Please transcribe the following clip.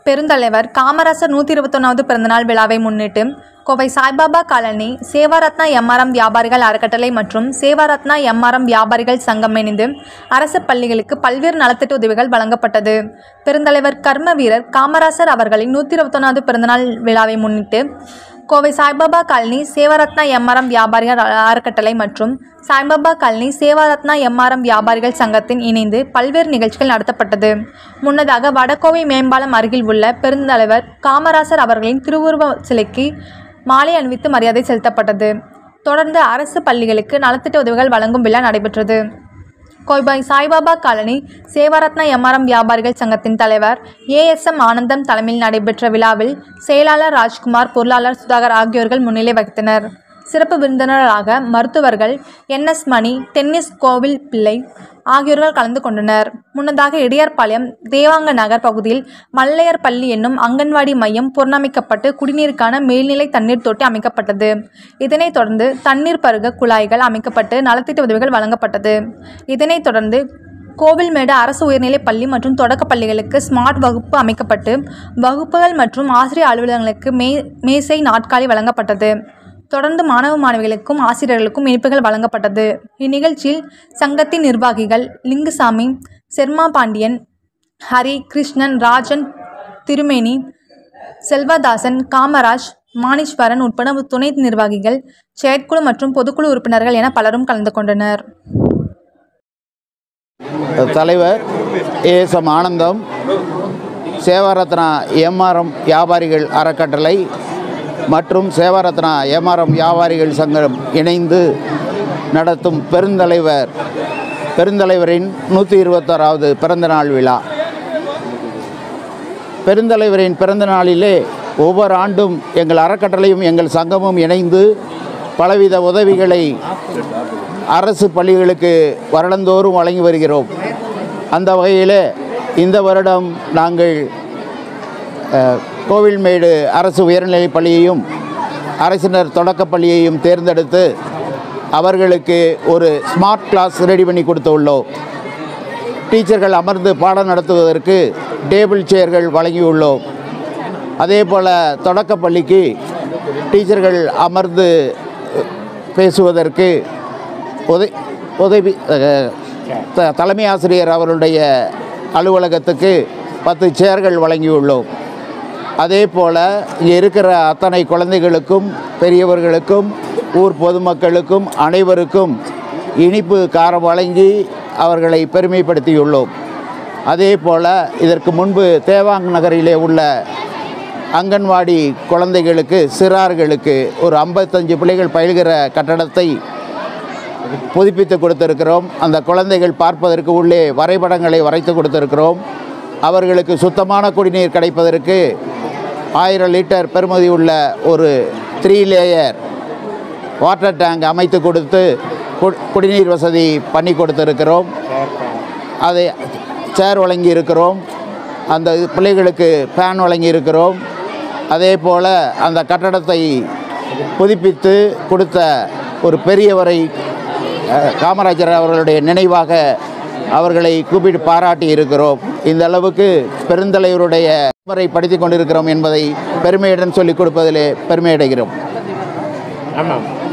பெருந்தலைவர் காமராசர் நூற்றி இருபத்தொன்னாவது பிறந்தநாள் விழாவை முன்னிட்டு கோவை சாய்பாபா காலனி சேவாரத்னா எம்ஆர்எம் வியாபாரிகள் அறக்கட்டளை மற்றும் சேவாரத்னா எம்ஆர்எம் வியாபாரிகள் சங்கம் இணைந்து அரசு பள்ளிகளுக்கு பல்வேறு நலத்திட்ட உதவிகள் வழங்கப்பட்டது பெருந்தலைவர் கர்ம வீரர் காமராசர் அவர்களின் நூற்றி இருபத்தொன்னாவது பிறந்தநாள் விழாவை முன்னிட்டு கோவை சாய்பாபா காலனி சேவாரத்னா எம்ஆர்எம் வியாபாரிகள் அ- அறக்கட்டளை மற்றும் சாய்பாபா காலனி சேவாரத்னா எம்ஆர்எம் வியாபாரிகள் சங்கத்தின் இணைந்து பல்வேறு நிகழ்ச்சிகள் நடத்தப்பட்டது முன்னதாக வடகோவை மேம்பாலம் அருகில் உள்ள பெருந்தலைவர் காமராசர் அவர்களின் திருவுருவ சிலைக்கு மாலை அணிவித்து மரியாதை செலுத்தப்பட்டது தொடர்ந்து அரசு பள்ளிகளுக்கு நலத்திட்ட உதவிகள் வழங்கும் விழா நடைபெற்றது கோய்பாய் சாய்பாபா காலனி சேவாரத்னா எம்ஆர்எம் வியாபாரிகள் சங்கத்தின் தலைவர் ஏஎஸ்எம் ஆனந்தம் தலைமையில் நடைபெற்ற விழாவில் செயலாளர் ராஜ்குமார் பொருளாளர் சுதாகர் ஆகியோர்கள் முன்னிலை வகித்தனர் சிறப்பு விருந்தினராக மருத்துவர்கள் என்எஸ் மணி டென்னிஸ் கோவில் பிள்ளை ஆகியோர்கள் கலந்து கொண்டனர் முன்னதாக இடையார்பாளையம் தேவாங்க நகர் பகுதியில் மல்லையர் பள்ளி என்னும் அங்கன்வாடி மையம் புறணமைக்கப்பட்டு குடிநீருக்கான மேல்நிலை தண்ணீர் தொட்டி அமைக்கப்பட்டது இதனைத் தொடர்ந்து தண்ணீர் பருக குழாய்கள் அமைக்கப்பட்டு நலத்திட்ட உதவிகள் வழங்கப்பட்டது இதனைத் தொடர்ந்து கோவில்மேடு அரசு உயர்நிலைப் பள்ளி மற்றும் தொடக்கப் பள்ளிகளுக்கு ஸ்மார்ட் வகுப்பு அமைக்கப்பட்டு வகுப்புகள் மற்றும் ஆசிரியர் அலுவலகங்களுக்கு மே மேசை நாட்காலி வழங்கப்பட்டது தொடர்ந்து மாணவ மாணவிகளுக்கும் ஆசிரியர்களுக்கும் இனிப்புகள் வழங்கப்பட்டது இந்நிகழ்ச்சியில் சங்கத்தின் நிர்வாகிகள் லிங்குசாமி செர்மா பாண்டியன் ஹரி கிருஷ்ணன் ராஜன் திருமேனி செல்வதாசன் காமராஜ் மானீஸ்வரன் உட்பட துணை நிர்வாகிகள் செயற்குழு மற்றும் பொதுக்குழு உறுப்பினர்கள் என பலரும் கலந்து கொண்டனர் தலைவர் ஏஎஸ்எம் ஆனந்தம் சேவாரத்னா எம்ஆர்எம் வியாபாரிகள் அறக்கட்டளை மற்றும் சேவாரத்னா எம்ஆர்எம் வியாபாரிகள் சங்கம் இணைந்து நடத்தும் பெருந்தலைவர் பெருந்தலைவரின் நூற்றி இருபத்தாறாவது பிறந்தநாள் விழா பெருந்தலைவரின் பிறந்த நாளிலே ஒவ்வொரு ஆண்டும் எங்கள் அறக்கட்டளையும் எங்கள் சங்கமும் இணைந்து பலவித உதவிகளை அரசு பள்ளிகளுக்கு வருடந்தோறும் வழங்கி வருகிறோம் அந்த வகையில் இந்த வருடம் நாங்கள் அஹ், கோவில்மேடு அரசு உயர்நிலைப் பள்ளியையும் அரசினர் தொடக்கப் பள்ளியையும் தேர்ந்தெடுத்து அவர்களுக்கு ஒரு ஸ்மார்ட் கிளாஸ் ரெடி பண்ணி கொடுத்துள்ளோம் டீச்சர்கள் அமர்ந்து பாடம் நடத்துவதற்கு டேபிள் சேர்கள் வழங்கியுள்ளோம் அதே போல் தொடக்கப் பள்ளிக்கு டீச்சர்கள் அமர்ந்து பேசுவதற்கு உதவி உதவி அஹ், த- தலைமை ஆசிரியர் அவருடைய அலுவலகத்துக்கு பத்து சேர்கள் வழங்கியுள்ளோம் அதே போல் இங்கே இருக்கிற அத்தனை குழந்தைகளுக்கும் பெரியவர்களுக்கும் ஊர் பொதுமக்களுக்கும் அனைவருக்கும் இனிப்பு காரம் வழங்கி அவர்களை பெருமைப்படுத்தியுள்ளோம் அதே போல் இதற்கு முன்பு தேவாங் நகரிலே உள்ள அங்கன்வாடி குழந்தைகளுக்கு சிறார்களுக்கு ஒரு ஐம்பத்தஞ்சு பிள்ளைகள் பயில்கிற கட்டடத்தை புதுப்பித்து கொடுத்திருக்கிறோம் அந்த குழந்தைகள் பார்ப்பதற்கு உள்ளே வரைபடங்களை வரைத்து கொடுத்திருக்கிறோம் அவர்களுக்கு சுத்தமான குடிநீர் கிடைப்பதற்கு ஆயிரம் லிட்டர் பெறுமதி உள்ள ஒரு த்ரீ லேயர் வாட்டர் டேங்க் அமைத்து கொடுத்து கு- குடிநீர் வசதி பண்ணி கொடுத்திருக்கிறோம் அதை சேர் வழங்கி இருக்கிறோம் அந்த பிள்ளைகளுக்கு ஃபேன் வழங்கி இருக்கிறோம் அதே போல் அந்த கட்டடத்தை புதுப்பித்து கொடுத்த ஒரு பெரியவரை அஹ், காமராஜர் அவர்களுடைய நினைவாக அவர்களை கூப்பிட்டு பாராட்டி இருக்கிறோம் இந்த அளவுக்கு பெருந்தலைவருடைய முறை படித்து கொண்டிருக்கிறோம் என்பதை பெருமையுடன் சொல்லிக் கொடுப்பதிலே பெருமையடைகிறோம் ஆமாம்